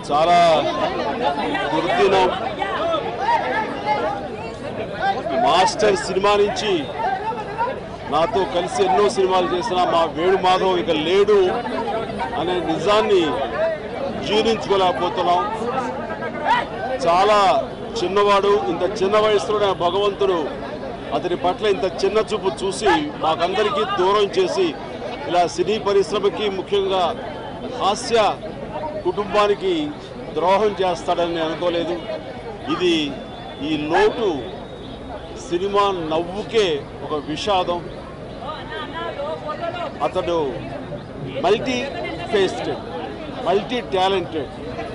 చాలా దుర్దినం master cinema నుంచి నాతో కలిసి ఎన్నో సినిమాలు చేసిన మా వేణు మాధవ్ ఇక లేడు అనే నిజాన్ని జీర్ణించుకోలేకపోతున్నాం చాలా చిన్నవాడు ఇంత చిన్న వయసులోనే భగవంతుడు అతని పట్ల ఇంత చిన్న చూపు చూసి మాకందరికీ దూరం చేసి ఇలా సినీ పరిశ్రమకి ముఖ్యంగా హాస్య కుటుంబానికి ద్రోహం చేస్తాడని నేను అనుకోలేదు ఇది ఈ లోటు సినిమా నవ్వుకే ఒక విషాదం అతడు multi faceted multi talented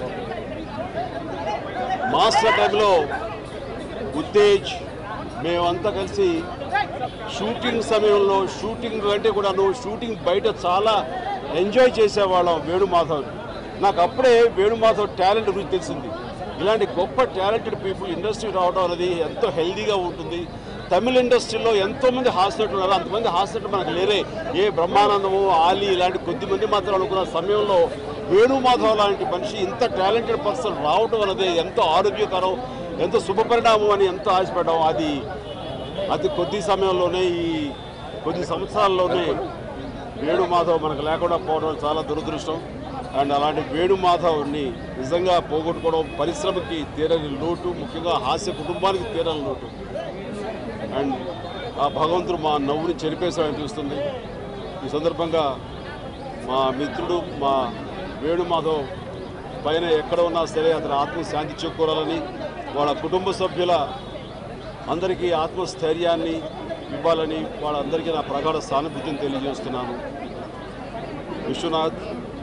master టైంలో ఉత్తేజ్ మేమంతా కలిసి షూటింగ్ సమయంలో షూటింగ్ అంటే కూడా నువ్వు షూటింగ్ బయట చాలా ఎంజాయ్ చేసేవాళ్ళం వేణుమాధవ్ నాకు అప్పుడే వేణుమాధవ్ టాలెంట్ గురించి తెలిసింది ఇలాంటి గొప్ప టాలెంటెడ్ పీపుల్ ఇండస్ట్రీ రావడం అనేది ఎంతో హెల్దీగా ఉంటుంది తమిళ ఇండస్ట్రీలో ఎంతోమంది హాస్టల్ ఉన్నారు అంతమంది హాస్టల్ మనకు లేరే ఏ బ్రహ్మానందము ఆలీ ఇలాంటి కొద్ది మంది మాత్రం అనుకున్న సమయంలో వేణుమాధవ్ లాంటి మనిషి ఇంత టాలెంటెడ్ పర్సన్ రావడం అనేది ఎంతో ఆరోగ్యకరం ఎంతో శుభపరిణామం అని ఎంతో ఆశపడ్డాం అది అతి కొద్ది సమయంలోనే ఈ కొద్ది సంవత్సరాల్లోనే వేణుమాధవ్ మనకు లేకుండా పోవడం చాలా దురదృష్టం అండ్ అలాంటి వేణుమాధవ్ని నిజంగా పోగొట్టుకోవడం పరిశ్రమకి తీరని లోటు ముఖ్యంగా హాస్య కుటుంబానికి తీరని లోటు అండ్ ఆ భగవంతుడు మా నవ్వుని చెరిపేశాడనిపిస్తుంది ఈ సందర్భంగా మా మిత్రుడు మా వేణుమాధవ్ పైన ఎక్కడ ఉన్నా సరే అతని ఆత్మ శాంతి చేకూరాలని వాళ్ళ కుటుంబ సభ్యుల అందరికీ ఆత్మస్థైర్యాన్ని ఇవ్వాలని వాళ్ళందరికీ నా ప్రగాఢ సానుభూతిని తెలియజేస్తున్నాను విశ్వనాథ్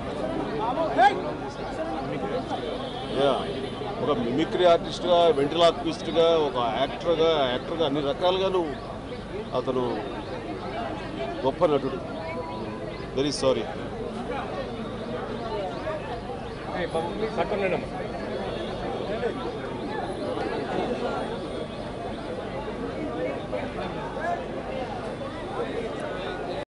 యా, ఒక మిమిక్రీ ఆర్టిస్ట్గా వెంటిలాక్విస్ట్గా ఒక యాక్టర్గా యాక్టర్గా అన్ని రకాలుగాను అతను గొప్ప నటుడు వెరీ సారీ పట్టుకున్నాడమ్మా